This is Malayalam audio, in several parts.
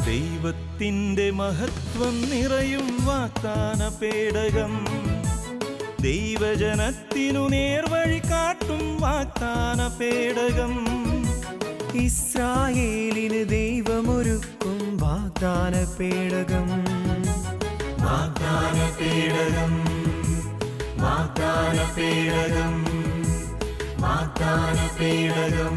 ദൈവത്തിൻ്റെ മഹത്വം നിറയും വാഗ്ദാന പേടകം ദൈവജനത്തിനു നേർവഴി കാട്ടും വാഗ്ദാന പേടകം ഇസ്രായേലിന് ദൈവമൊരുക്കും വാഗ്ദാന പേടകം വാഗ്ദാന പേടകം വാഗ്ദാന പേടകം വാഗ്ദാന പേടകം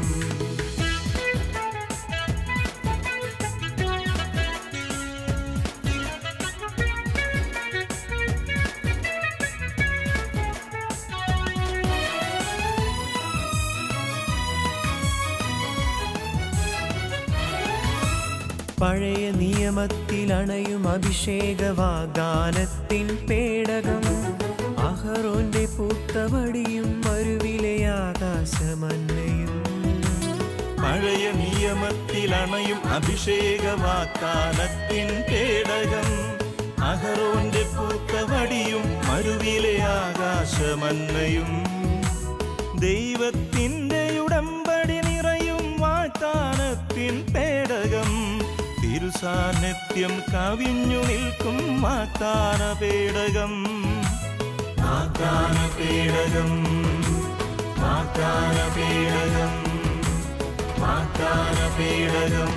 പഴയ നിയമത്തിൽ അണയും അഭിഷേക വാഗ്ദാനത്തിൻ പേടകം അഹറോന്റെ പൂത്തവടിയും മരുവിലെ ആകാശമന്നയും പഴയ നിയമത്തിൽ അണയും അഭിഷേക വാഗ്ദാനത്തിൻ പേടകം അഹറോന്റെ പൂത്തവടിയും മരുവിലെ ആകാശമന്നയും ദൈവത്തിൻ്റെ ഉടമ്പടി നിറയും വാഗ്ദാനത്തിൻ പേടകം തിരുസാന്നിധ്യം കവിഞ്ഞു നിൽക്കും വാഗ്ദാന പേടകം വാഗ്ദാന പേടകം വാഗ്ദാന പേടകം വാഗ്ദാന പേടകം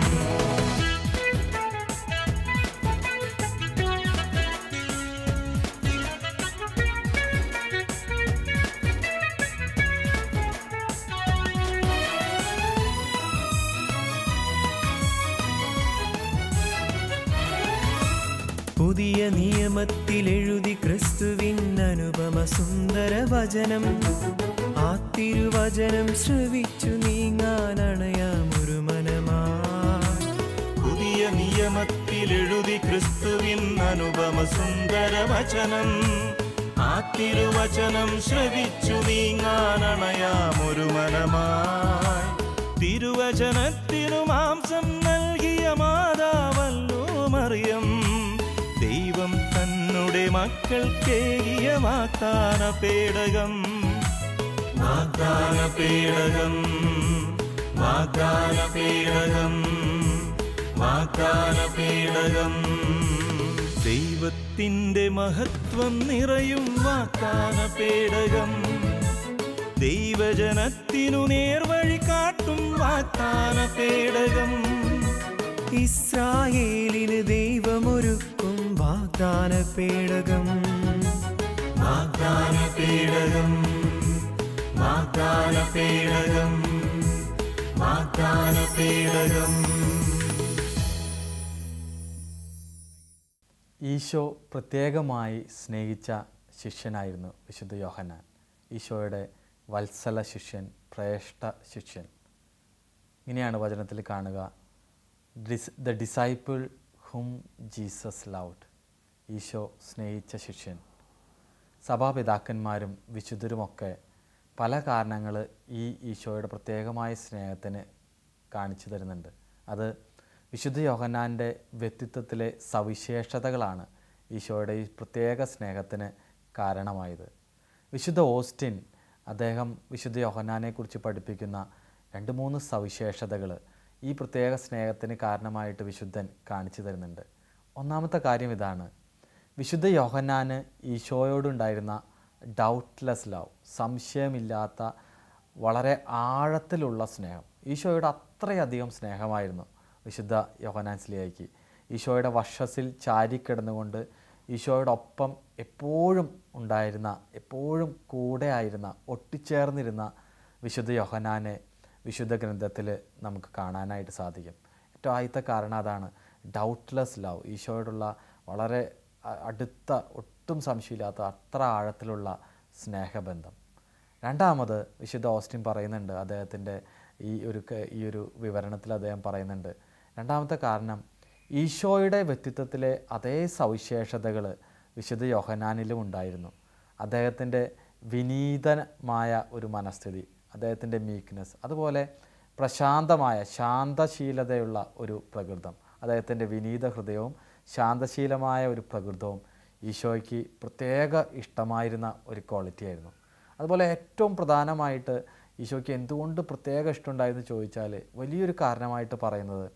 പുതിയ നിയമത്തിൽ എഴുതി ക്രിസ്തുവിൻ അനുപമ സുന്ദര വചനം ആ തിരുവചനം ശ്രവിച്ചു നീങ്ങാനണയാമൊരു മനമാ പുതിയ നിയമത്തിൽ എഴുതി ക്രിസ്തുവിൻ അനുപമ സുന്ദര വചനം ആ തിരുവചനം ശ്രവിച്ചു നീങ്ങാനണയാമൊരു മനമായി തിരുവചനത്തിനു മാംസം നൽകിയ മാതാവല്ലോ മറിയം ദൈവം തന്നുടെ മക്കൾക്കേകിയ വാഗ്ദാന പേടകം വാഗ്ദാന പേടകം വാഗ്ദാന പേടകം വാഗ്ദാന പേടകം ദൈവത്തിൻ്റെ മഹത്വം നിറയും വാഗ്ദാന പേടകം ദൈവജനത്തിനു നേർവഴി കാട്ടും വാഗ്ദാന പേടകം ഇസ്രായേലിന് ദൈവമൊരുക്കും വാഗ്ദാന പേടകം വാഗ്ദാന പേടകം വാഗ്ദാന പേടകം വാഗ്ദാന പേടകം ഈശോ പ്രത്യേകമായി സ്നേഹിച്ച ശിഷ്യനായിരുന്നു വിശുദ്ധ യോഹന്നാൻ ഈശോയുടെ വത്സല ശിഷ്യൻ ശ്രേഷ്ഠ ശിഷ്യൻ ഇങ്ങനെയാണ് വചനത്തിൽ കാണുക this the disciple hmm Jesus loved ഈശോ സ്നേഹിച്ച ശിഷ്യൻ സഭാപിതാക്കന്മാരും വിശുദ്ധരുമൊക്കെ പല കാരണങ്ങൾ ഈ ഈശോയുടെ പ്രത്യേകമായ സ്നേഹത്തിന് കാണിച്ചു തരുന്നുണ്ട് അത് വിശുദ്ധ യോഹന്നാൻ്റെ വ്യക്തിത്വത്തിലെ സവിശേഷതകളാണ് ഈശോയുടെ ഈ പ്രത്യേക സ്നേഹത്തിന് കാരണമായത് വിശുദ്ധ ഓസ്റ്റിൻ അദ്ദേഹം വിശുദ്ധ യോഹന്നാനെക്കുറിച്ച് പഠിപ്പിക്കുന്ന രണ്ട് മൂന്ന് സവിശേഷതകൾ ഈ പ്രത്യേക സ്നേഹത്തിന് കാരണമായിട്ട് വിശുദ്ധൻ കാണിച്ചു തരുന്നുണ്ട് ഒന്നാമത്തെ കാര്യം ഇതാണ് വിശുദ്ധ യോഹന്നാന് ഈശോയോടുണ്ടായിരുന്ന ഡൗട്ട്ലെസ് ലവ് സംശയമില്ലാത്ത വളരെ ആഴത്തിലുള്ള സ്നേഹം ഈശോയുടെ അത്രയധികം സ്നേഹമായിരുന്നു വിശുദ്ധ യോഹന്നാൻ സ്ലിയായിക്ക് ഈശോയുടെ വഷസിൽ ചാരിക്കിടന്നുകൊണ്ട് ഈശോയുടെ ഒപ്പം എപ്പോഴും ഉണ്ടായിരുന്ന എപ്പോഴും കൂടെ ആയിരുന്ന ഒട്ടിച്ചേർന്നിരുന്ന വിശുദ്ധ യോഹന്നാനെ വിശുദ്ധ ഗ്രന്ഥത്തിൽ നമുക്ക് കാണാനായിട്ട് സാധിക്കും ഏറ്റവും ആദ്യത്തെ കാരണം അതാണ് ഡൗട്ട്ലെസ് ലവ് ഈശോയോടുള്ള വളരെ അ- അടുത്ത ഒട്ടും സംശയമില്ലാത്ത അത്ര ആഴത്തിലുള്ള സ്നേഹബന്ധം രണ്ടാമത് വിശുദ്ധ ഓസ്റ്റിൻ പറയുന്നുണ്ട് അദ്ദേഹത്തിൻ്റെ ഈ ഒരു ക- ഈ ഒരു വിവരണത്തിൽ അദ്ദേഹം പറയുന്നുണ്ട് രണ്ടാമത്തെ കാരണം ഈശോയുടെ വ്യക്തിത്വത്തിലെ അതേ സവിശേഷതകൾ വിശുദ്ധ യോഹനാനിലും ഉണ്ടായിരുന്നു അദ്ദേഹത്തിൻ്റെ വിനീതമായ ഒരു മനസ്ഥിതി അദ്ദേഹത്തിൻ്റെ മീക്ക്നെസ് അതുപോലെ പ്രശാന്തമായ ശാന്തശീലതയുള്ള ഒരു പ്രകൃതം അദ്ദേഹത്തിൻ്റെ വിനീത ഹൃദയവും ശാന്തശീലമായ ഒരു പ്രകൃതവും ഈശോയ്ക്ക് പ്രത്യേക ഇഷ്ടമായിരുന്ന ഒരു ക്വാളിറ്റി ആയിരുന്നു അതുപോലെ ഏറ്റവും പ്രധാനമായിട്ട് ഈശോയ്ക്ക് എന്തുകൊണ്ട് പ്രത്യേക ഇഷ്ടമുണ്ടായെന്ന് ചോദിച്ചാൽ വലിയൊരു കാരണമായിട്ട് പറയുന്നത്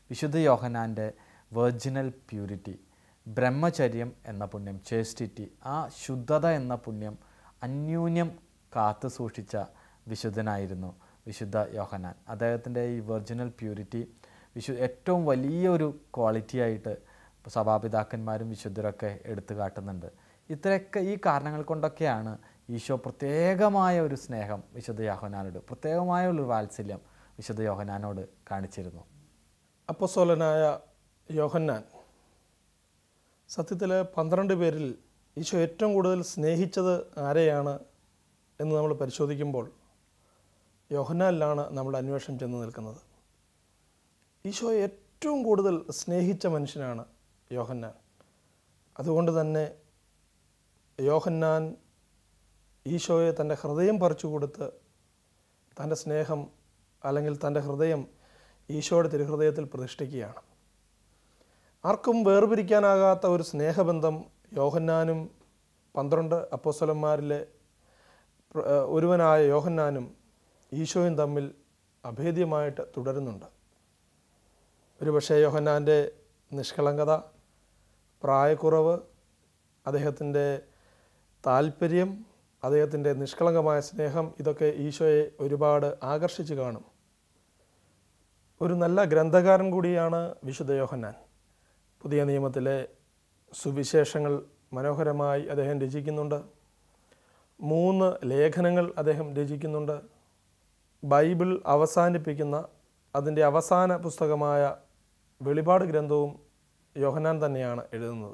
വിശുദ്ധ യോഹനാൻ്റെ വെർജിനൽ പ്യൂരിറ്റി ബ്രഹ്മചര്യം എന്ന പുണ്യം ചേസ്റ്റിറ്റി ആ ശുദ്ധത എന്ന പുണ്യം അന്യൂന്യം കാത്തു സൂക്ഷിച്ച വിശുദ്ധനായിരുന്നു വിശുദ്ധ യോഹനാൻ അദ്ദേഹത്തിൻ്റെ ഈ വെർജിനൽ പ്യൂരിറ്റി വിശു ഏറ്റവും വലിയൊരു ക്വാളിറ്റി ആയിട്ട് സഭാപിതാക്കന്മാരും വിശുദ്ധരൊക്കെ എടുത്തു കാട്ടുന്നുണ്ട് ഇത്രയൊക്കെ ഈ കാരണങ്ങൾ കൊണ്ടൊക്കെയാണ് ഈശോ പ്രത്യേകമായ ഒരു സ്നേഹം വിശുദ്ധ യോഹനാനോട് പ്രത്യേകമായ ഒരു വാത്സല്യം വിശുദ്ധ യോഹനാനോട് കാണിച്ചിരുന്നു അപ്പസ്തോലനായ യോഹന്നാൻ സത്യത്തിൽ പന്ത്രണ്ട് പേരിൽ ഈശോ ഏറ്റവും കൂടുതൽ സ്നേഹിച്ചത് ആരെയാണ് എന്ന് നമ്മൾ പരിശോധിക്കുമ്പോൾ യോഹന്നാനിലാണ് നമ്മുടെ അന്വേഷണം ചെന്ന് നിൽക്കുന്നത് ഈശോ ഏറ്റവും കൂടുതൽ സ്നേഹിച്ച മനുഷ്യനാണ് യോഹന്നാൻ അതുകൊണ്ട് തന്നെ യോഹന്നാൻ ഈശോയെ തൻ്റെ ഹൃദയം പറിച്ചു കൊടുത്ത് തൻ്റെ സ്നേഹം അല്ലെങ്കിൽ തൻ്റെ ഹൃദയം ഈശോയുടെ തിരുഹൃദയത്തിൽ പ്രതിഷ്ഠിക്കുകയാണ് ആർക്കും വേർപിരിക്കാനാകാത്ത ഒരു സ്നേഹബന്ധം യോഹന്നാനും പന്ത്രണ്ട് അപ്പോസ്തലന്മാരിലെ പ്ര- ഏഹ് ഒരുവനായ യോഹന്നാനും ഈശോയും തമ്മിൽ അഭേദ്യമായിട്ട് തുടരുന്നുണ്ട് ഒരുപക്ഷെ യോഹന്നാൻ്റെ നിഷ്കളങ്കത പ്രായക്കുറവ് അദ്ദേഹത്തിൻ്റെ താല്പര്യം അദ്ദേഹത്തിൻ്റെ നിഷ്കളങ്കമായ സ്നേഹം ഇതൊക്കെ ഈശോയെ ഒരുപാട് ആകർഷിച്ച് കാണും ഒരു നല്ല ഗ്രന്ഥകാരൻ കൂടിയാണ് വിശുദ്ധ യോഹന്നാൻ പുതിയ നിയമത്തിലെ സുവിശേഷങ്ങൾ മനോഹരമായി അദ്ദേഹം രചിക്കുന്നുണ്ട് മൂന്ന് ലേഖനങ്ങൾ അദ്ദേഹം രചിക്കുന്നുണ്ട് ബൈബിൾ അവസാനിപ്പിക്കുന്ന അതിൻ്റെ അവസാന പുസ്തകമായ വെളിപാട് ഗ്രന്ഥവും യോഹന്നാൻ തന്നെയാണ് എഴുതുന്നത്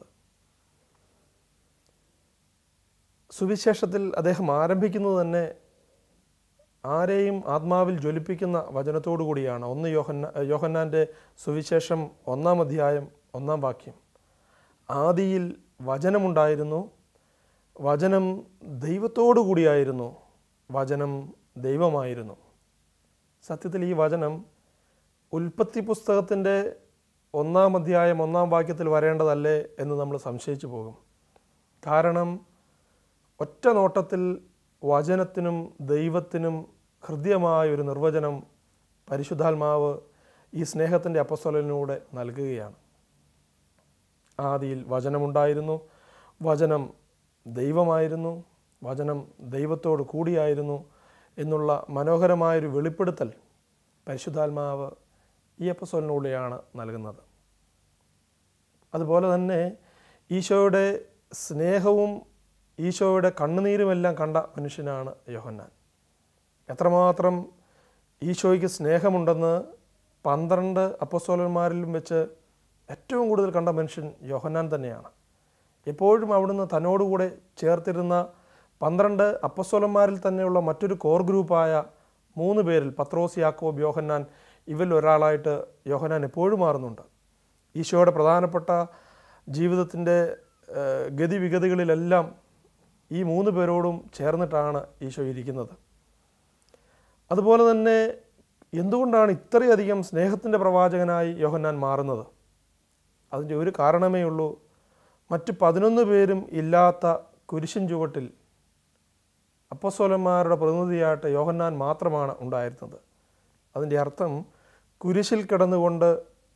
സുവിശേഷത്തിൽ അദ്ദേഹം ആരംഭിക്കുന്നത് തന്നെ ആരെയും ആത്മാവിൽ ജ്വലിപ്പിക്കുന്ന വചനത്തോടു കൂടിയാണ് ഒന്ന് യോഹന്ന യോഹന്നാൻ്റെ സുവിശേഷം ഒന്നാം അധ്യായം ഒന്നാം വാക്യം ആദിയിൽ വചനമുണ്ടായിരുന്നു വചനം ദൈവത്തോടു കൂടിയായിരുന്നു വചനം ദൈവമായിരുന്നു സത്യത്തിൽ ഈ വചനം ഉൽപ്പത്തി പുസ്തകത്തിൻ്റെ ഒന്നാം അധ്യായം ഒന്നാം വാക്യത്തിൽ വരേണ്ടതല്ലേ എന്ന് നമ്മൾ സംശയിച്ചു പോകും കാരണം ഒറ്റ നോട്ടത്തിൽ വചനത്തിനും ദൈവത്തിനും ഹൃദ്യമായ ഒരു നിർവചനം പരിശുദ്ധാത്മാവ് ഈ സ്നേഹത്തിൻ്റെ അപ്പസ്വലനിലൂടെ നൽകുകയാണ് ആദിയിൽ വചനമുണ്ടായിരുന്നു വചനം ദൈവമായിരുന്നു വചനം ദൈവത്തോട് കൂടിയായിരുന്നു എന്നുള്ള മനോഹരമായൊരു വെളിപ്പെടുത്തൽ പരിശുദ്ധാത്മാവ് ഈ അപ്പസ്വലിലൂടെയാണ് നൽകുന്നത് അതുപോലെ തന്നെ ഈശോയുടെ സ്നേഹവും ഈശോയുടെ കണ്ണുനീരുമെല്ലാം കണ്ട മനുഷ്യനാണ് യോഹന്നാൻ എത്രമാത്രം ഈശോയ്ക്ക് സ്നേഹമുണ്ടെന്ന് പന്ത്രണ്ട് അപ്പസ്തോലന്മാരിലും വെച്ച് ഏറ്റവും കൂടുതൽ കണ്ട മനുഷ്യൻ യോഹന്നാൻ തന്നെയാണ് എപ്പോഴും അവിടുന്ന് തന്നോടുകൂടെ ചേർത്തിരുന്ന പന്ത്രണ്ട് അപ്പസ്തോലന്മാരിൽ തന്നെയുള്ള മറ്റൊരു കോർ ഗ്രൂപ്പായ മൂന്ന് പേരിൽ പത്രോസ് യാക്കോബ് യോഹന്നാൻ ഇവരിൽ ഒരാളായിട്ട് യോഹന്നാൻ എപ്പോഴും മാറുന്നുണ്ട് ഈശോയുടെ പ്രധാനപ്പെട്ട ജീവിതത്തിൻ്റെ ഏഹ്, ഗതിവിഗതികളിലെല്ലാം ഈ മൂന്ന് പേരോടും ചേർന്നിട്ടാണ് ഈശോ ഇരിക്കുന്നത് അതുപോലെ തന്നെ എന്തുകൊണ്ടാണ് ഇത്രയധികം സ്നേഹത്തിൻ്റെ പ്രവാചകനായി യോഹന്നാൻ മാറുന്നത് അതിൻ്റെ ഒരു കാരണമേ ഉള്ളൂ മറ്റ് പതിനൊന്ന് പേരും ഇല്ലാത്ത കുരിശിൻ ചുവട്ടിൽ അപ്പസ്വലന്മാരുടെ പ്രതിനിധിയായിട്ട് യോഹന്നാൻ മാത്രമാണ് ഉണ്ടായിരുന്നത് അതിൻ്റെ അർത്ഥം കുരിശിൽ കിടന്നുകൊണ്ട്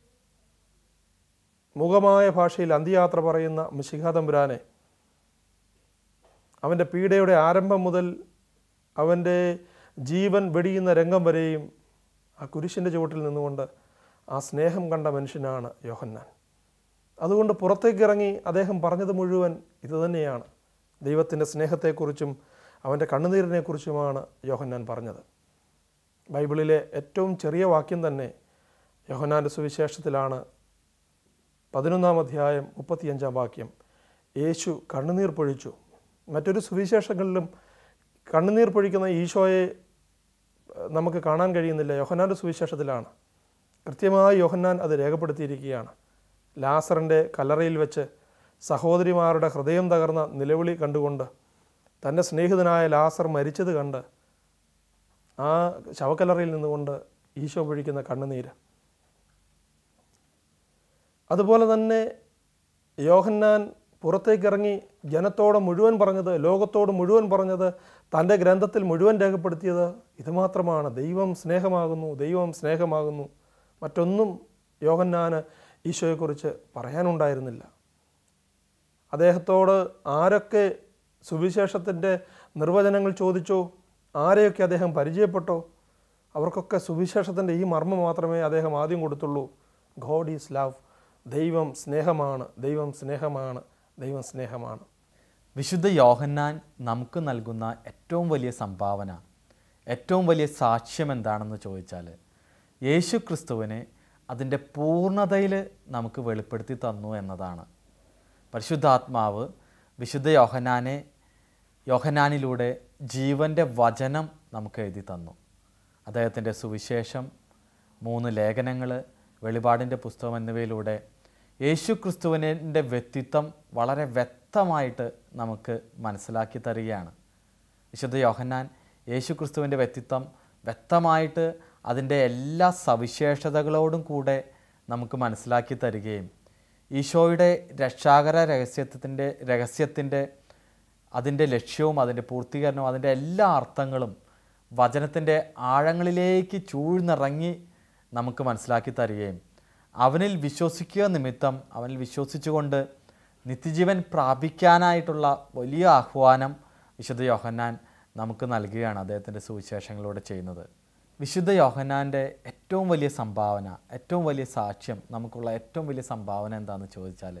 മുഖമായ ഭാഷയിൽ അന്ത്യയാത്ര പറയുന്ന മിശിഹാതമ്പുരാനെ അവൻ്റെ പീഡയുടെ ആരംഭം മുതൽ അവൻ്റെ ജീവൻ വെടിയുന്ന രംഗം വരെയും ആ കുരിശിൻ്റെ ചുവട്ടിൽ നിന്നുകൊണ്ട് ആ സ്നേഹം കണ്ട മനുഷ്യനാണ് യോഹന്നാൻ അതുകൊണ്ട് പുറത്തേക്കിറങ്ങി അദ്ദേഹം പറഞ്ഞത് മുഴുവൻ ഇതുതന്നെയാണ് ദൈവത്തിൻ്റെ സ്നേഹത്തെക്കുറിച്ചും അവൻ്റെ കണ്ണുനീരിനെക്കുറിച്ചുമാണ് യോഹന്നാൻ പറഞ്ഞത് ബൈബിളിലെ ഏറ്റവും ചെറിയ വാക്യം തന്നെ യോഹന്നാൻ്റെ സുവിശേഷത്തിലാണ് പതിനൊന്നാം അധ്യായം മുപ്പത്തിയഞ്ചാം വാക്യം യേശു കണ്ണുനീർ പൊഴിച്ചു മറ്റൊരു സുവിശേഷങ്ങളിലും കണ്ണുനീർ പൊഴിക്കുന്ന ഈശോയെ ഏഹ്, നമുക്ക് കാണാൻ കഴിയുന്നില്ല യോഹന്നാൻ്റെ സുവിശേഷത്തിലാണ് കൃത്യമായി യോഹന്നാൻ അത് രേഖപ്പെടുത്തിയിരിക്കുകയാണ് ലാസറിൻ്റെ കല്ലറയിൽ വെച്ച് സഹോദരിമാരുടെ ഹൃദയം തകർന്ന നിലവിളി കണ്ടുകൊണ്ട് തൻ്റെ സ്നേഹിതനായ ലാസർ മരിച്ചത് കണ്ട് ആ ശവക്കല്ലറയിൽ നിന്നുകൊണ്ട് ഈശോ പൊഴിക്കുന്ന കണ്ണുനീര് അതുപോലെ തന്നെ യോഹന്നാൻ പുറത്തേക്കിറങ്ങി ജനത്തോട് മുഴുവൻ പറഞ്ഞത് ലോകത്തോട് മുഴുവൻ പറഞ്ഞത് തൻ്റെ ഗ്രന്ഥത്തിൽ മുഴുവൻ രേഖപ്പെടുത്തിയത് ഇത് മാത്രമാണ് ദൈവം സ്നേഹമാകുന്നു ദൈവം സ്നേഹമാകുന്നു മറ്റൊന്നും യോഹന്നാന് ഈശോയെക്കുറിച്ച് പറയാനുണ്ടായിരുന്നില്ല അദ്ദേഹത്തോട് ആരൊക്കെ സുവിശേഷത്തിൻ്റെ നിർവചനങ്ങൾ ചോദിച്ചോ ആരെയൊക്കെ അദ്ദേഹം പരിചയപ്പെട്ടോ അവർക്കൊക്കെ സുവിശേഷത്തിൻ്റെ ഈ മർമ്മം മാത്രമേ അദ്ദേഹം ആദ്യം കൊടുത്തുള്ളൂ ഗോഡ് ഈസ് ലവ് ദൈവം സ്നേഹമാണ് ദൈവം സ്നേഹമാണ് ദൈവം സ്നേഹമാണ് വിശുദ്ധ യോഹന്നാൻ നമുക്ക് നൽകുന്ന ഏറ്റവും വലിയ സംഭാവന ഏറ്റവും വലിയ സാക്ഷ്യം എന്താണെന്ന് ചോദിച്ചാൽ യേശു ക്രിസ്തുവിനെ അതിൻ്റെ പൂർണ്ണതയിൽ നമുക്ക് വെളിപ്പെടുത്തി തന്നു എന്നതാണ് പരിശുദ്ധാത്മാവ് വിശുദ്ധ യോഹന്നാനെ യോഹന്നാനിലൂടെ ജീവൻ്റെ വചനം നമുക്ക് എഴുതി തന്നു അദ്ദേഹത്തിൻ്റെ സുവിശേഷം മൂന്ന് ലേഖനങ്ങൾ വെളിപാടിൻ്റെ പുസ്തകം എന്നിവയിലൂടെ യേശു ക്രിസ്തുവിൻ്റെ വ്യക്തിത്വം വളരെ വ്യക്തമായിട്ട് നമുക്ക് മനസ്സിലാക്കി തരികയാണ് വിശുദ്ധ യോഹന്നാൻ യേശു ക്രിസ്തുവിൻ്റെ വ്യക്തിത്വം വ്യക്തമായിട്ട് അതിൻ്റെ എല്ലാ സവിശേഷതകളോടും കൂടെ നമുക്ക് മനസ്സിലാക്കി തരികയും ഈശോയുടെ രക്ഷാകര രഹസ്യത്തിൻ്റെ രഹസ്യത്തിൻ്റെ അതിൻ്റെ ലക്ഷ്യവും അതിൻ്റെ പൂർത്തീകരണവും അതിൻ്റെ എല്ലാ അർത്ഥങ്ങളും വചനത്തിൻ്റെ ആഴങ്ങളിലേക്ക് ചൂഴ്ന്നിറങ്ങി നമുക്ക് മനസ്സിലാക്കി തരികയും അവനിൽ വിശ്വസിക്കുക നിമിത്തം അവനിൽ വിശ്വസിച്ചുകൊണ്ട് നിത്യജീവൻ പ്രാപിക്കാനായിട്ടുള്ള വലിയ ആഹ്വാനം വിശുദ്ധ യോഹന്നാൻ നമുക്ക് നൽകുകയാണ് അദ്ദേഹത്തിൻ്റെ സുവിശേഷങ്ങളിലൂടെ ചെയ്യുന്നത് വിശുദ്ധ യോഹന്നാൻ്റെ ഏറ്റവും വലിയ സംഭാവന ഏറ്റവും വലിയ സാക്ഷ്യം നമുക്കുള്ള ഏറ്റവും വലിയ സംഭാവന എന്താണെന്ന് ചോദിച്ചാൽ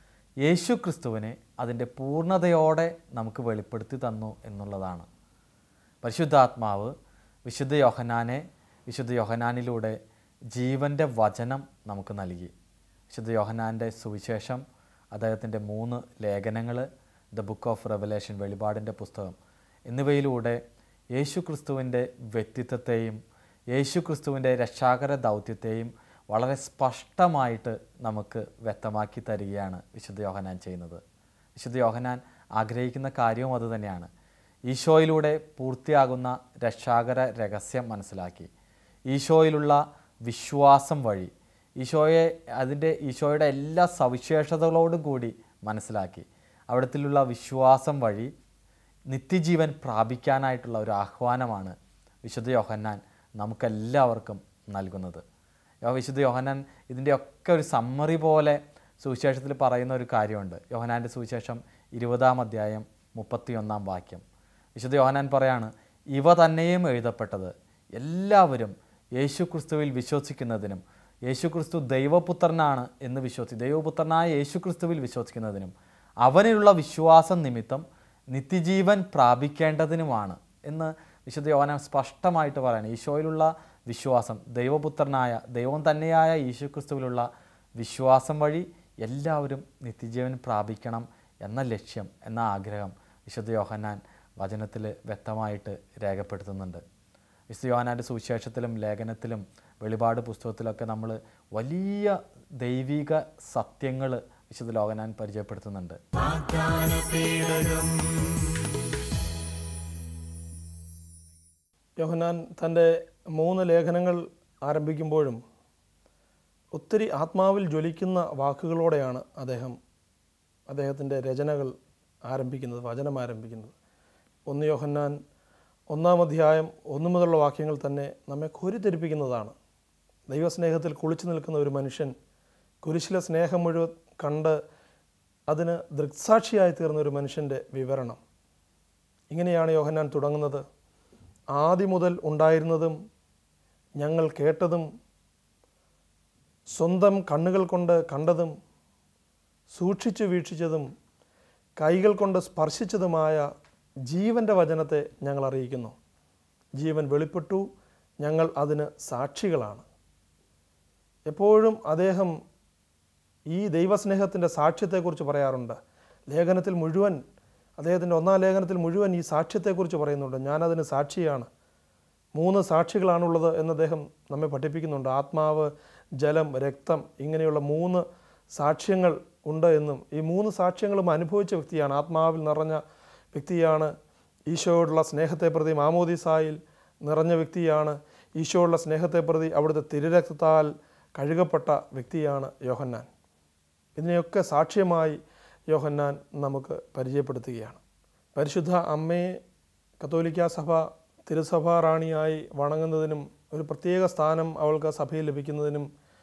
യേശു ക്രിസ്തുവിനെ അതിൻ്റെ പൂർണ്ണതയോടെ നമുക്ക് വെളിപ്പെടുത്തി തന്നു എന്നുള്ളതാണ് പരിശുദ്ധാത്മാവ് വിശുദ്ധ യോഹനാനെ വിശുദ്ധ യോഹനാനിലൂടെ ജീവൻ്റെ വചനം നമുക്ക് നൽകി വിശുദ്ധ യോഹനാൻ്റെ സുവിശേഷം അദ്ദേഹത്തിൻ്റെ മൂന്ന് ലേഖനങ്ങൾ ദ ബുക്ക് ഓഫ് റെവലേഷൻ വെളിപാടിൻ്റെ പുസ്തകം എന്നിവയിലൂടെ യേശു ക്രിസ്തുവിൻ്റെ വ്യക്തിത്വത്തെയും യേശു ക്രിസ്തുവിൻ്റെ രക്ഷാകര ദൗത്യത്തെയും വളരെ സ്പഷ്ടമായിട്ട് നമുക്ക് വ്യക്തമാക്കി തരികയാണ് വിശുദ്ധ യോഹനാൻ ചെയ്യുന്നത് വിശുദ്ധ യോഹനാൻ ആഗ്രഹിക്കുന്ന കാര്യവും അതുതന്നെയാണ് ഈശോയിലൂടെ പൂർത്തിയാകുന്ന രക്ഷാകര രഹസ്യം മനസ്സിലാക്കി ഈശോയിലുള്ള വിശ്വാസം വഴി ഈശോയെ അതിൻ്റെ ഈശോയുടെ എല്ലാ സവിശേഷതകളോടും കൂടി മനസ്സിലാക്കി അവിടത്തിലുള്ള വിശ്വാസം വഴി നിത്യജീവൻ പ്രാപിക്കാനായിട്ടുള്ള ഒരു ആഹ്വാനമാണ് വിശുദ്ധ യോഹന്നാൻ നമുക്കെല്ലാവർക്കും നൽകുന്നത് യോ- വിശുദ്ധ യോഹന്നാൻ ഇതിൻ്റെ ഒക്കെ ഒരു സമ്മറി പോലെ സുവിശേഷത്തിൽ പറയുന്ന ഒരു കാര്യമുണ്ട് യോഹനാൻ്റെ സുവിശേഷം ഇരുപതാം അധ്യായം മുപ്പത്തിയൊന്നാം വാക്യം വിശുദ്ധ യോഹനാൻ പറയാണ് ഇവ തന്നെയും എഴുതപ്പെട്ടത് എല്ലാവരും യേശു ക്രിസ്തുവിൽ വിശ്വസിക്കുന്നതിനും യേശു ക്രിസ്തു ദൈവപുത്രനാണ് എന്ന് വിശ്വസി ദൈവപുത്രനായ യേശു ക്രിസ്തുവിൽ വിശ്വസിക്കുന്നതിനും അവനിലുള്ള വിശ്വാസം നിമിത്തം നിത്യജീവൻ പ്രാപിക്കേണ്ടതിനുമാണ് എന്ന് വിശുദ്ധ യോഹനാൻ സ്പഷ്ടമായിട്ട് പറയാണ് ഈശോയിലുള്ള വിശ്വാസം ദൈവപുത്രനായ ദൈവം തന്നെയായ യേശു ക്രിസ്തുവിലുള്ള വിശ്വാസം വഴി എല്ലാവരും നിത്യജീവൻ പ്രാപിക്കണം എന്ന ലക്ഷ്യം എന്ന ആഗ്രഹം വിശുദ്ധ യോഹന്നാൻ വചനത്തിൽ വ്യക്തമായിട്ട് രേഖപ്പെടുത്തുന്നുണ്ട് വിശുദ്ധ യോഹന്നാൻ്റെ സുവിശേഷത്തിലും ലേഖനത്തിലും വെളിപാട് പുസ്തകത്തിലൊക്കെ നമ്മൾ വലിയ ദൈവിക സത്യങ്ങൾ വിശുദ്ധ ലോകനാൻ പരിചയപ്പെടുത്തുന്നുണ്ട് യോഹനാൻ തൻ്റെ മൂന്ന് ലേഖനങ്ങൾ ആരംഭിക്കുമ്പോഴും ഒത്തിരി ആത്മാവിൽ ജ്വലിക്കുന്ന വാക്കുകളോടെയാണ് അദ്ദേഹം അദ്ദേഹത്തിൻ്റെ രചനകൾ ആരംഭിക്കുന്നത് വചനം ആരംഭിക്കുന്നത് ഒന്ന് യോഹന്നാൻ ഒന്നാം അധ്യായം ഒന്നു മുതലുള്ള വാക്യങ്ങൾ തന്നെ നമ്മെ കോരിത്തെരിപ്പിക്കുന്നതാണ് ദൈവസ്നേഹത്തിൽ കുളിച്ചു നിൽക്കുന്ന ഒരു മനുഷ്യൻ കുരിശിലെ സ്നേഹം മുഴുവൻ കണ്ട് അതിന് ദൃക്സാക്ഷിയായി തീർന്ന ഒരു മനുഷ്യൻ്റെ വിവരണം ഇങ്ങനെയാണ് യോഹന്നാൻ തുടങ്ങുന്നത് ആദ്യം മുതൽ ഉണ്ടായിരുന്നതും ഞങ്ങൾ കേട്ടതും സ്വന്തം കണ്ണുകൾ കൊണ്ട് കണ്ടതും സൂക്ഷിച്ചു വീക്ഷിച്ചതും കൈകൾ കൊണ്ട് സ്പർശിച്ചതുമായ ജീവൻ്റെ വചനത്തെ ഞങ്ങൾ അറിയിക്കുന്നു ജീവൻ വെളിപ്പെട്ടു ഞങ്ങൾ അതിന് സാക്ഷികളാണ് എപ്പോഴും അദ്ദേഹം ഈ ദൈവസ്നേഹത്തിൻ്റെ സാക്ഷ്യത്തെക്കുറിച്ച് പറയാറുണ്ട് ലേഖനത്തിൽ മുഴുവൻ അദ്ദേഹത്തിൻ്റെ ഒന്നാം ലേഖനത്തിൽ മുഴുവൻ ഈ സാക്ഷ്യത്തെക്കുറിച്ച് പറയുന്നുണ്ട് ഞാനതിന് സാക്ഷിയാണ് മൂന്ന് സാക്ഷികളാണുള്ളത് എന്ന് അദ്ദേഹം നമ്മെ പഠിപ്പിക്കുന്നുണ്ട് ആത്മാവ് ജലം രക്തം ഇങ്ങനെയുള്ള മൂന്ന് സാക്ഷ്യങ്ങൾ ഉണ്ട് എന്നും ഈ മൂന്ന് സാക്ഷ്യങ്ങളും അനുഭവിച്ച വ്യക്തിയാണ് ആത്മാവിൽ നിറഞ്ഞ വ്യക്തിയാണ് ഈശോയോടുള്ള സ്നേഹത്തെ പ്രതി മാമോദിസായിൽ നിറഞ്ഞ വ്യക്തിയാണ് ഈശോയോടുള്ള സ്നേഹത്തെ പ്രതി അവിടുത്തെ തിരുരക്തത്താൽ കഴുകപ്പെട്ട വ്യക്തിയാണ് യോഹന്നാൻ ഇതിനെയൊക്കെ സാക്ഷ്യമായി യോഹന്നാൻ നമുക്ക് പരിചയപ്പെടുത്തുകയാണ് പരിശുദ്ധ അമ്മയെ കത്തോലിക്ക സഭ തിരുസഭ റാണിയായി വണങ്ങുന്നതിനും ഒരു പ്രത്യേക സ്ഥാനം അവൾക്ക് സഭയിൽ ലഭിക്കുന്നതിനും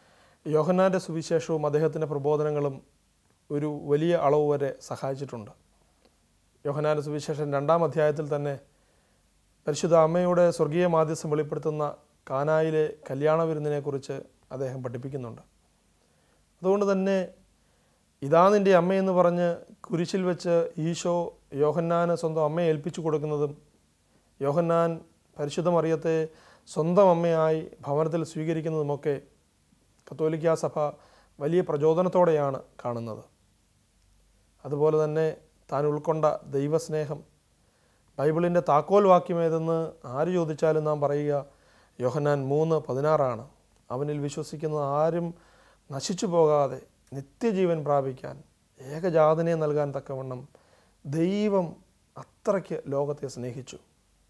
യോഹന്നാൻ്റെ സുവിശേഷവും അദ്ദേഹത്തിൻ്റെ പ്രബോധനങ്ങളും ഒരു വലിയ അളവ് വരെ സഹായിച്ചിട്ടുണ്ട് യോഹന്നാൻ്റെ സുവിശേഷം രണ്ടാം അധ്യായത്തിൽ തന്നെ പരിശുദ്ധ അമ്മയുടെ സ്വർഗീയ മാധ്യസ്ഥം വെളിപ്പെടുത്തുന്ന കാനായിലെ കല്യാണ വിരുന്നിനെക്കുറിച്ച് അദ്ദേഹം പഠിപ്പിക്കുന്നുണ്ട് അതുകൊണ്ട് തന്നെ ഇതാ നിൻ്റെ അമ്മയെന്ന് പറഞ്ഞ് കുരിശിൽ വെച്ച് ഈശോ യോഹന്നാന് സ്വന്തം അമ്മയെ ഏൽപ്പിച്ചു കൊടുക്കുന്നതും യോഹന്നാൻ പരിശുദ്ധ മറിയത്തെ സ്വന്തം അമ്മയായി ഭവനത്തിൽ സ്വീകരിക്കുന്നതുമൊക്കെ കത്തോലിക്ക സഭ വലിയ പ്രചോദനത്തോടെയാണ് കാണുന്നത് അതുപോലെ തന്നെ താൻ ഉൾക്കൊണ്ട ദൈവസ്നേഹം ബൈബിളിൻ്റെ താക്കോൽ വാക്യമേതെന്ന് ആര് ചോദിച്ചാലും നാം പറയുക യോഹന്നാൻ മൂന്ന് പതിനാറാണ് അവനിൽ വിശ്വസിക്കുന്ന ആരും നശിച്ചു പോകാതെ നിത്യജീവൻ പ്രാപിക്കാൻ ഏകജാതനെ നൽകാൻ തക്കവണ്ണം ദൈവം അത്രയ്ക്ക് ലോകത്തെ സ്നേഹിച്ചു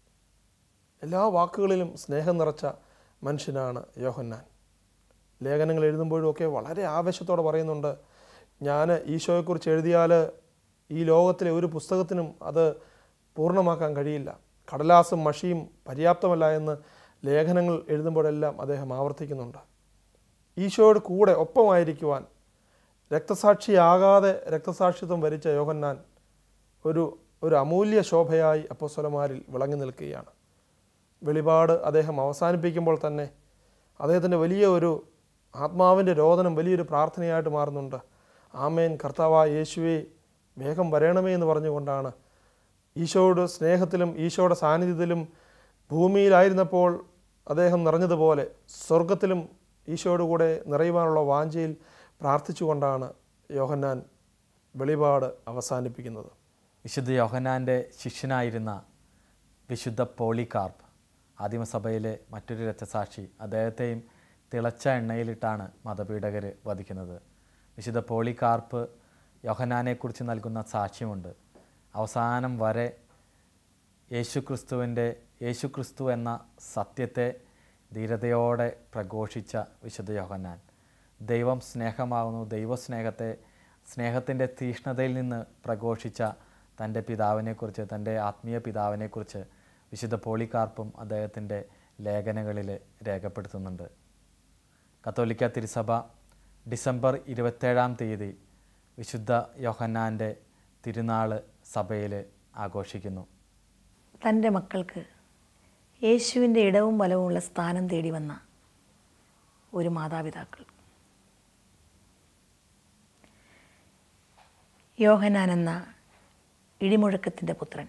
എല്ലാ വാക്കുകളിലും സ്നേഹം നിറച്ച മനുഷ്യനാണ് യോഹന്നാൻ ലേഖനങ്ങൾ എഴുതുമ്പോഴും ഒക്കെ വളരെ ആവേശത്തോടെ പറയുന്നുണ്ട് ഞാൻ ഈശോയെക്കുറിച്ച് എഴുതിയാൽ ഈ ലോകത്തിലെ ഒരു പുസ്തകത്തിനും അത് പൂർണ്ണമാക്കാൻ കഴിയില്ല കടലാസും മഷിയും പര്യാപ്തമല്ല എന്ന് ലേഖനങ്ങൾ എഴുതുമ്പോഴെല്ലാം അദ്ദേഹം ആവർത്തിക്കുന്നുണ്ട് ഈശോയോട് കൂടെ ഒപ്പമായിരിക്കുവാൻ രക്തസാക്ഷിയാകാതെ രക്തസാക്ഷിത്വം വരിച്ച യോഹന്നാൻ ഒരു ഒരു അമൂല്യ ശോഭയായി അപ്പോസ്വലമാരിൽ വിളങ്ങി നിൽക്കുകയാണ് വെളിപാട് അദ്ദേഹം അവസാനിപ്പിക്കുമ്പോൾ തന്നെ അദ്ദേഹത്തിൻ്റെ വലിയ ഒരു ആത്മാവിൻ്റെ രോദനം വലിയൊരു പ്രാർത്ഥനയായിട്ട് മാറുന്നുണ്ട് ആമേൻ കർത്താവായ യേശുവെ വേഗം വരണമേ എന്ന് പറഞ്ഞുകൊണ്ടാണ് ഈശോയുടെ സ്നേഹത്തിലും ഈശോയുടെ സാന്നിധ്യത്തിലും ഭൂമിയിലായിരുന്നപ്പോൾ അദ്ദേഹം നിറഞ്ഞതുപോലെ സ്വർഗത്തിലും ഈശോയുടെ കൂടെ നിറയുവാനുള്ള വാഞ്ചയിൽ പ്രാർത്ഥിച്ചുകൊണ്ടാണ് യോഹന്നാൻ വെളിപാട് അവസാനിപ്പിക്കുന്നത് വിശുദ്ധ യോഹനാൻ്റെ ശിഷ്യനായിരുന്ന വിശുദ്ധ പോളികാർപ്പ് ആദിമസഭയിലെ മറ്റൊരു രക്തസാക്ഷി അദ്ദേഹത്തെയും തിളച്ച എണ്ണയിലിട്ടാണ് മതപീഡകർ വധിക്കുന്നത് വിശുദ്ധ പോളികാർപ്പ് യോഹനാനെക്കുറിച്ച് നൽകുന്ന സാക്ഷ്യമുണ്ട് അവസാനം വരെ യേശുക്രിസ്തുവിൻ്റെ യേശുക്രിസ്തു എന്ന സത്യത്തെ ധീരതയോടെ പ്രഘോഷിച്ച വിശുദ്ധ യോഹന്നാൻ ദൈവം സ്നേഹമാകുന്നു ദൈവസ്നേഹത്തെ സ്നേഹത്തിൻ്റെ തീഷ്ണതയിൽ നിന്ന് പ്രഘോഷിച്ച തൻ്റെ പിതാവിനെക്കുറിച്ച് തൻ്റെ ആത്മീയ പിതാവിനെക്കുറിച്ച് വിശുദ്ധ പോളികാർപ്പും അദ്ദേഹത്തിൻ്റെ ലേഖനങ്ങളിൽ രേഖപ്പെടുത്തുന്നുണ്ട് കത്തോലിക്ക തിരുസഭ ഡിസംബർ ഇരുപത്തേഴാം തീയതി വിശുദ്ധ യോഹന്നാൻ്റെ തിരുനാൾ സഭയിൽ ആഘോഷിക്കുന്നു തൻ്റെ മക്കൾക്ക് യേശുവിൻ്റെ ഇടവും വലവുമുള്ള സ്ഥാനം തേടി വന്ന ഒരു മാതാപിതാക്കൾ യോഹനാൻ എന്ന ഇടിമുഴക്കത്തിൻ്റെ പുത്രൻ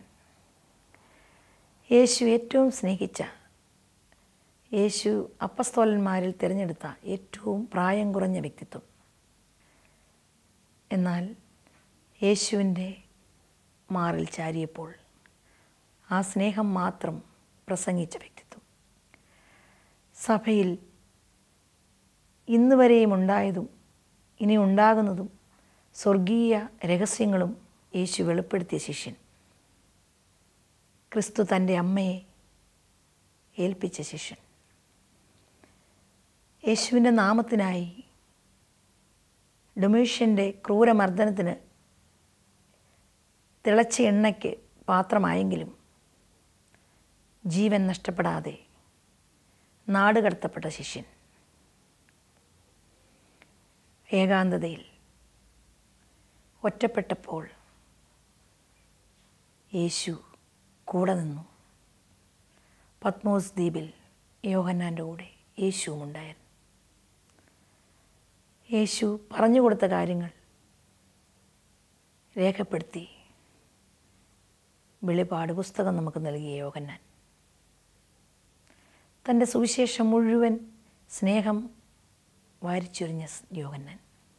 യേശു ഏറ്റവും സ്നേഹിച്ച യേശു അപ്പസ്തോലന്മാരിൽ തിരഞ്ഞെടുത്ത ഏറ്റവും പ്രായം കുറഞ്ഞ വ്യക്തിത്വം എന്നാൽ യേശുവിൻ്റെ മാറിൽ ചാരിയപ്പോൾ ആ സ്നേഹം മാത്രം പ്രസംഗിച്ച വ്യക്തിത്വം സഭയിൽ ഇന്ന് വരെയും ഉണ്ടായതും ഇനി ഉണ്ടാകുന്നതും സ്വർഗീയ രഹസ്യങ്ങളും യേശു വെളിപ്പെടുത്തിയ ശിഷ്യൻ ക്രിസ്തു തൻ്റെ അമ്മയെ ഏൽപ്പിച്ച ശിഷ്യൻ യേശുവിൻ്റെ നാമത്തിനായി ഡൊമീഷ്യൻ്റെ ക്രൂരമർദ്ദനത്തിന് തിളച്ച എണ്ണയ്ക്ക് പാത്രമായെങ്കിലും ജീവൻ നഷ്ടപ്പെടാതെ നാടുകടത്തപ്പെട്ട ശിഷ്യൻ ഏകാന്തതയിൽ ഒറ്റപ്പെട്ടപ്പോൾ യേശു കൂടെ നിന്നു പത്മോസ് ദ്വീപിൽ യോഹന്നാൻ്റെ കൂടെ യേശുവും ഉണ്ടായിരുന്നു യേശു പറഞ്ഞു കൊടുത്ത കാര്യങ്ങൾ രേഖപ്പെടുത്തി വെളിപാട് പുസ്തകം നമുക്ക് നൽകിയ യോഹന്നാൻ തൻ്റെ സുവിശേഷം മുഴുവൻ സ്നേഹം വാരിച്ചൊരിഞ്ഞ യോഹന്നാൻ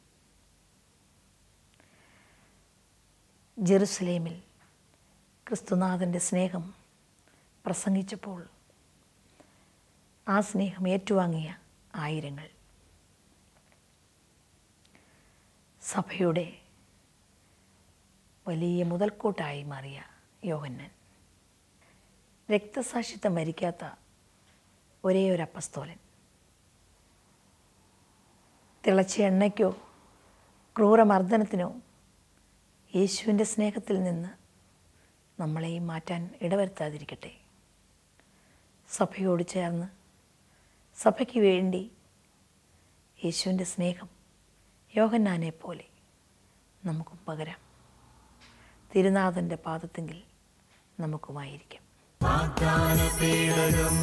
ജെറുസലേമിൽ ക്രിസ്തുനാഥൻ്റെ സ്നേഹം പ്രസംഗിച്ചപ്പോൾ ആ സ്നേഹം ഏറ്റുവാങ്ങിയ ആയിരങ്ങൾ സഭയുടെ വലിയ മുതൽക്കൂട്ടായി മാറിയ യോഹന്നൻ രക്തസാക്ഷിത്വം വരിക്കാത്ത ഒരേ ഒരു അപ്പസ്തോലൻ തിളച്ച എണ്ണയ്ക്കോ ക്രൂരമർദ്ദനത്തിനോ യേശുവിൻ്റെ സ്നേഹത്തിൽ നിന്ന് നമ്മളെയും മാറ്റാൻ ഇടവരുത്താതിരിക്കട്ടെ സഭയോട് ചേർന്ന് സഭയ്ക്ക് വേണ്ടി യേശുവിൻ്റെ സ്നേഹം യോഹന്നാനെ പോലെ നമുക്കും പകരാം തിരുനാഥൻ്റെ പാദത്തെങ്കിൽ നമുക്കുമായിരിക്കാം വാഗ്ദാന പേടകം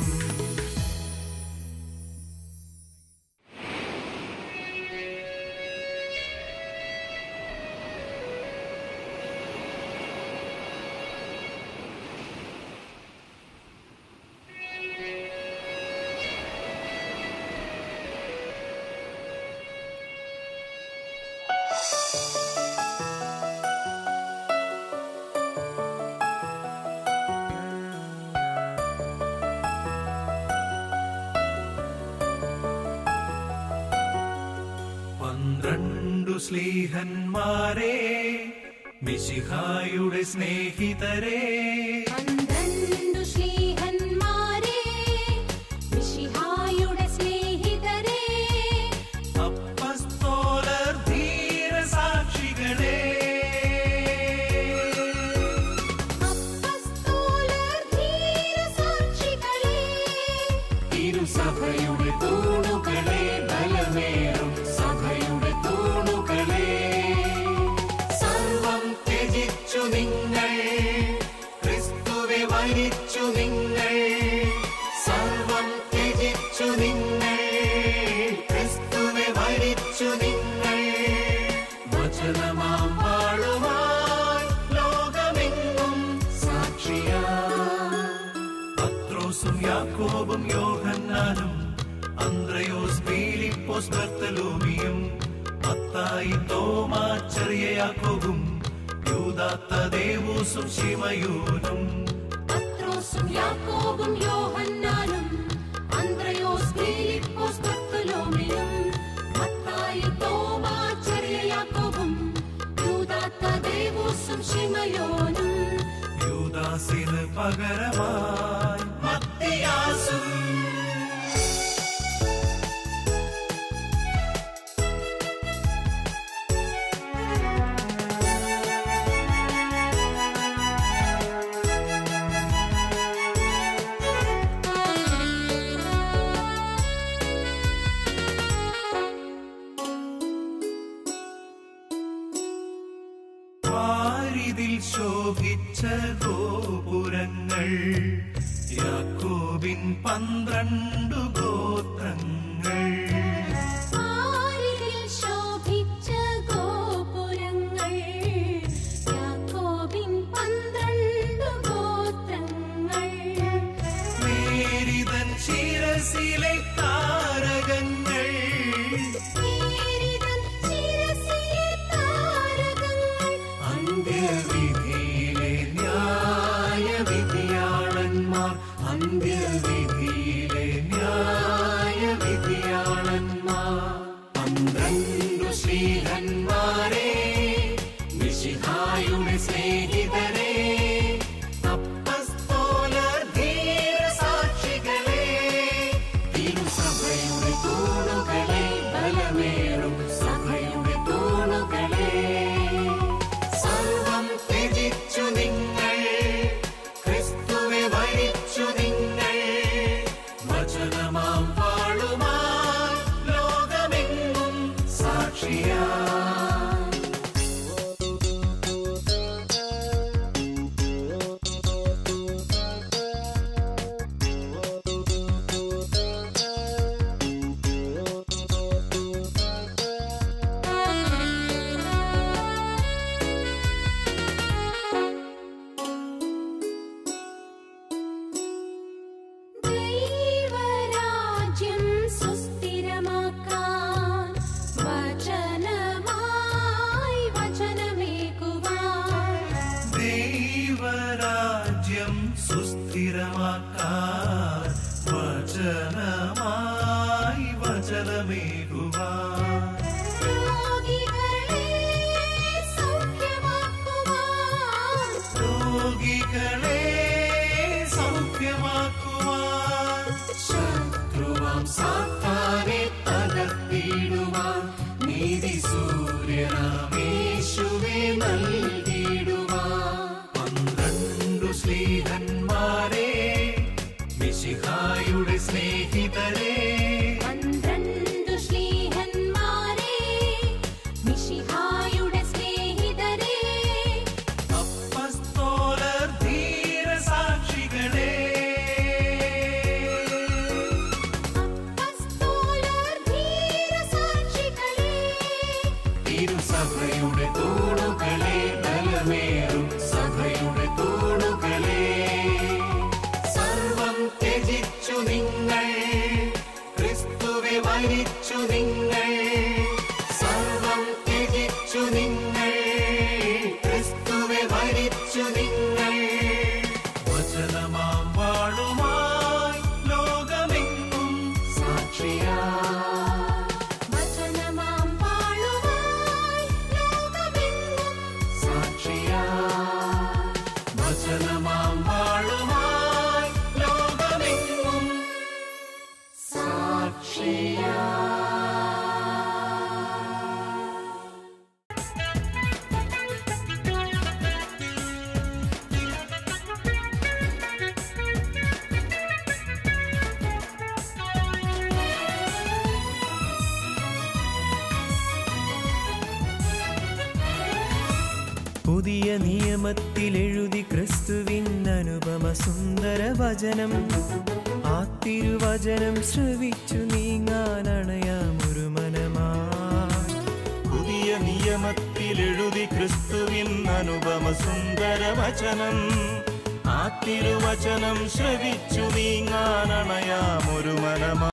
പന്ത്രണ്ടു സ്ലീഹന്മാരെ മിശിഹായുടെ സ്നേഹിതരെ പന്ത്രണ്ടു ശ്ലീഹന്മാരെ മിശിഹായുടെ സ്നേഹിതരെ അപ്പസ്തോലർ ധീരസാക്ഷികളെ അപ്പസ്തോലർ ധീരസാക്ഷികളെ തിരുസഭയുടെ തൂണുകളെ ബലമേറും സഭയുടെ തൂണുകളെ സർവം ത്യജിച്ചു നിങ്ങൾ ക്രിസ്തുവെ വരിച്ചു നിങ്ങൾ സർവം ത്യജിച്ചു നിങ്ങൾ ക്രിസ്തുവെ വരിച്ചു നിങ്ങൾ വചനമാം വാളുമായി ലോകമെങ്ങും സാക്ഷിയാ പത്രോസും യാക്കോബും യോഹന്നാനും അന്ത്രയോസ് പീലിപ്പോസ് ബർത്തലോമിയും മത്തായി തോമാ ചെറിയ യാക്കോബും യൂദാത്ത ദേവൂസും ശിമയൂനും പത്രോസും യാക്കോബും യോഹന്നാനും അന്ത്രയോസ് ഫിലിപ്പോസ് ബർത്തലോമിയും മത്തായി തോമാ ചെറിയ യാക്കോബും യൂദാത്ത ദേവൂസും ശിമയോനും യൂദാസിന് പകരമായി മത്തിയാസും വാരിതിൽ ശോഭിച്ച ഗോപുരങ്ങൾ യാക്കോബിൻ പന്ത്രണ്ടു ഗോത്രങ്ങൾ ആരിതിൽ ശോഭിച്ച ഗോപുരങ്ങൾ യാക്കോബിൻ പന്ത്രണ്ടു ഗോത്രങ്ങൾ മേരിതൻ ശിരസിലെ താരകങ്ങൾ പേരിതൻ ശിരസിലെ താരകങ്ങൾ അന്ത്യവിധിയിലെ ന്യായവിധിയാളന്മാർ അന്ത്യവിധിയിലെ ന്യായവിധിയാളന്മാർ പന്ത്രണ്ടു ശ്രീഹന്മാരെ മിശിഹായുടെ സ്നേഹിതരെ അപ്പസ്തോലർ ധീരസാക്ഷികളെ തിരുസഭയുടെ തൂണുകളെ ബലമേറും സഭയുടെ തൂണുകളെ സർവം ത്യജിച്ചു നിങ്ങൾ ക്രിസ്തുവെ വരിച്ചു നിങ്ങൾ വചനമാം വാളുമായി ലോകമെങ്ങും സാക്ഷിയാ തിരുസഭയുടെ തൂണുകളെ ബലമേറും സഭയുടെ തൂണുകളെ സർവം ത്യജിച്ചു നിങ്ങൾ ക്രിസ്തുവെ വരിച്ചു നിങ്ങൾ സർവം ത്യജിച്ചു നിങ്ങൾ ക്രിസ്തുവെ വരിച്ചു നിങ്ങൾ വചനമാം വാളുമായി ലോകമെങ്ങും സാക്ഷിയാ വചനമാം വാളുമായി ലോകമെങ്ങും സാക്ഷിയാ വചനമാം വാളുമായി ലോകമെങ്ങും സാക്ഷിയാ പുതിയ നിയമത്തിൽ എഴുതി ക്രിസ്തുവിൻ അനുപമ സുന്ദര വചനം ആ തിരുവചനം ശ്രവിച്ചു നീങ്ങാനണയാമൊരു മനമായി പുതിയ നിയമത്തിൽ എഴുതി ക്രിസ്തുവിൻ അനുപമ സുന്ദര വചനം ആ തിരുവചനം ശ്രവിച്ചു നീങ്ങാനണയാമൊരു മനമാ